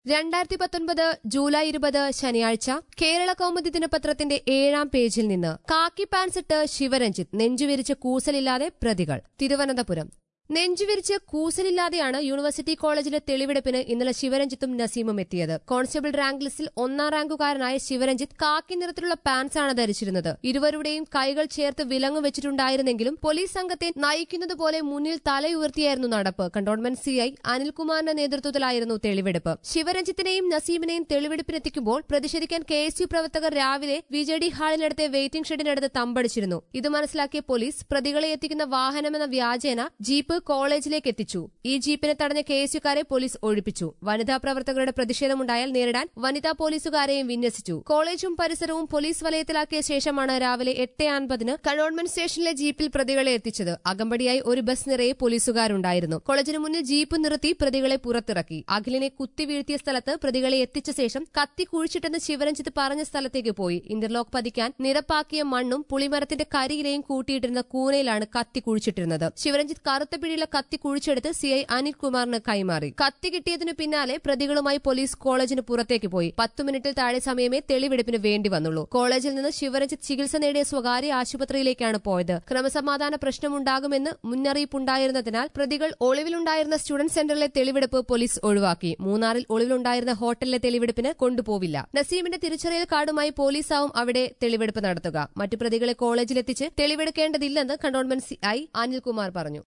രണ്ടായിരത്തി പത്തൊൻപത് ജൂലൈ ഇരുപത് ശനിയാഴ്ച കേരള കൗമുദി ദിനപത്രത്തിന്റെ ഏഴാം പേജിൽ നിന്ന് കാക്കി പാൻസിട്ട് ശിവരഞ്ജിത്ത് നെഞ്ചുവിരിച്ച് കൂസലില്ലാതെ പ്രതികൾ തിരുവനന്തപുരം നെഞ്ചുവിരിച്ച് കൂസലില്ലാതെയാണ് യൂണിവേഴ്സിറ്റി കോളേജിലെ തെളിവെടുപ്പിന് ഇന്നലെ ശിവരഞ്ജിത്തും നസീമും എത്തിയത് കോൺസ്റ്റബിൾ റാങ്ക് ലിസ്റ്റിൽ ഒന്നാം റാങ്കുകാരനായ ശിവരഞ്ജിത്ത് കാക്കി നിറത്തിലുള്ള പാൻസാണ് ധരിച്ചിരുന്നത് ഇരുവരുടെയും കൈകൾ ചേർത്ത് വിലങ്ങു വെച്ചിട്ടുണ്ടായിരുന്നെങ്കിലും പോലീസ് സംഘത്തെ നയിക്കുന്നതുപോലെ മുന്നിൽ തലയുയർത്തിയായിരുന്നു നടപ്പ് കണ്ടോൺമെന്റ് സിഐ അനിൽകുമാറിന്റെ നേതൃത്വത്തിലായിരുന്നു തെളിവെടുപ്പ് ശിവരഞ്ജിത്തിനെയും നസീമിനെയും തെളിവെടുപ്പിനെത്തിക്കുമ്പോൾ പ്രതിഷേധിക്കാൻ കെ എസ് യു പ്രവർത്തകർ രാവിലെ വി ജെ ഡി ഹാളിനടുത്തെ വെയിറ്റിംഗ് ഷെഡിനടുത്ത് തമ്പടിച്ചിരുന്നു ഇത് മനസ്സിലാക്കിയ പോലീസ് പ്രതികളെ എത്തിക്കുന്ന വാഹനമെന്ന വ്യാജേന ജീപ്പ് കോളേജിലേക്ക് എത്തിച്ചു ഈ ജീപ്പിനെ തടഞ്ഞ കെ എസ് യുക്കാരെ പോലീസ് ഒഴിപ്പിച്ചു വനിതാ പ്രവർത്തകരുടെ പ്രതിഷേധമുണ്ടായാൽ നേരിടാൻ വനിതാ പോലീസുകാരെയും വിന്യസിച്ചു കോളേജും പരിസരവും പോലീസ് വലയത്തിലാക്കിയ ശേഷമാണ് രാവിലെ എട്ട് അൻപതിന് കണ്ടോൺമെന്റ് സ്റ്റേഷനിലെ ജീപ്പിൽ പ്രതികളെ എത്തിച്ചത് അകമ്പടിയായി ഒരു ബസ് നിറയെ പോലീസുകാരുണ്ടായിരുന്നു കോളേജിന് മുന്നിൽ ജീപ്പ് നിർത്തി പ്രതികളെ പുറത്തിറക്കി അഖിലിനെ കുത്തി വീഴ്ത്തിയ സ്ഥലത്ത് പ്രതികളെ എത്തിച്ച ശേഷം കത്തി കുഴിച്ചിട്ടെന്ന് ശിവരഞ്ജിത്ത് പറഞ്ഞ സ്ഥലത്തേക്ക് പോയി ഇന്റർലോക്ക് പതിക്കാൻ നിരപ്പാക്കിയ മണ്ണും പുളിമരത്തിന്റെ കരിയിലയും കൂട്ടിയിട്ടിരുന്ന കൂനയിലാണ് കത്തി കുഴിച്ചിട്ടിരുന്നത് ശിവരഞ്ജിത്ത് കറുത്ത പിടിയുള്ള കത്തി കുഴിച്ചെടുത്ത് സിഐ അനിൽകുമാറിന് കൈമാറി കത്തി കിട്ടിയതിനു പിന്നാലെ പ്രതികളുമായി പോലീസ് കോളേജിന് പുറത്തേക്ക് പോയി പത്തു മിനിറ്റിൽ താഴെ സമയമേ തെളിവെടുപ്പിന് വേണ്ടി വന്നുള്ളൂ കോളേജിൽ നിന്ന് ശിവരഞ്ജിത്ത് ചികിത്സ നേടിയ സ്വകാര്യ ആശുപത്രിയിലേക്കാണ് പോയത് ക്രമസമാധാന പ്രശ്നമുണ്ടാകുമെന്ന് മുന്നറിയിപ്പുണ്ടായിരുന്നതിനാൽ പ്രതികൾ ഒളിവിലുണ്ടായിരുന്ന സ്റ്റുഡന്റ് സെന്ററിലെ തെളിവെടുപ്പ് പോലീസ് ഒഴിവാക്കി മൂന്നാറിൽ ഒളിവിലുണ്ടായിരുന്ന ഹോട്ടലിലെ തെളിവെടുപ്പിന് കൊണ്ടുപോവില്ല നസീമിന്റെ തിരിച്ചറിയൽ കാർഡുമായി പോലീസാവും അവിടെ തെളിവെടുപ്പ് നടത്തുക മറ്റു പ്രതികളെ കോളേജിലെത്തിച്ച് തെളിവെടുക്കേണ്ടതില്ലെന്ന് കണ്ടോൺമെന്റ് സിഐ അനിൽകുമാർ പറഞ്ഞു